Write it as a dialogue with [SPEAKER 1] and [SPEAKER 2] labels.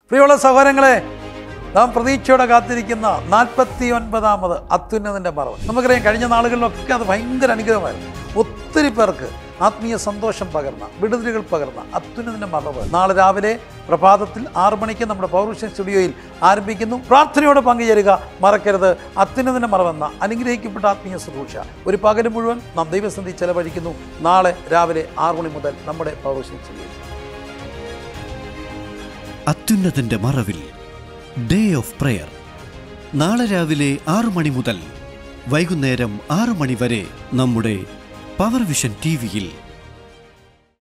[SPEAKER 1] പ്രിയമുള്ള സഹോദരങ്ങളെ നാം പ്രതീക്ഷയോടെ കാത്തിരിക്കുന്ന നാൽപ്പത്തി ഒൻപതാമത് അത്യുന്നതിൻ്റെ മറവ് നമുക്കറിയാം കഴിഞ്ഞ നാളുകളിലൊക്കെ അത് ഭയങ്കര അനുഗ്രഹമായിരുന്നു ഒത്തിരി പേർക്ക് ആത്മീയ സന്തോഷം പകർന്ന വിടുതലുകൾ പകർന്ന അത്യുന്നതിൻ്റെ മറവ് നാളെ രാവിലെ പ്രഭാതത്തിൽ ആറു മണിക്ക് നമ്മുടെ പൗരുഷൻ സ്റ്റുഡിയോയിൽ ആരംഭിക്കുന്നു പ്രാർത്ഥനയോടെ പങ്കുചേരുക മറക്കരുത് അത്യുന്നതിൻ്റെ മറവെന്ന അനുഗ്രഹിക്കപ്പെട്ട ആത്മീയ ശുശ്രൂഷ ഒരു പകല് മുഴുവൻ നാം ദൈവസന്ധി ചെലവഴിക്കുന്നു നാളെ രാവിലെ ആറു മണി മുതൽ നമ്മുടെ പൗരുഷൻ സ്റ്റുഡിയോയിൽ
[SPEAKER 2] അത്യുന്നതന്റെ മറവിൽ ഡേ ഓഫ് പ്രയർ നാളെ രാവിലെ ആറു മണി മുതൽ വൈകുന്നേരം ആറു മണി വരെ നമ്മുടെ പവർ വിഷൻ ടി വിയിൽ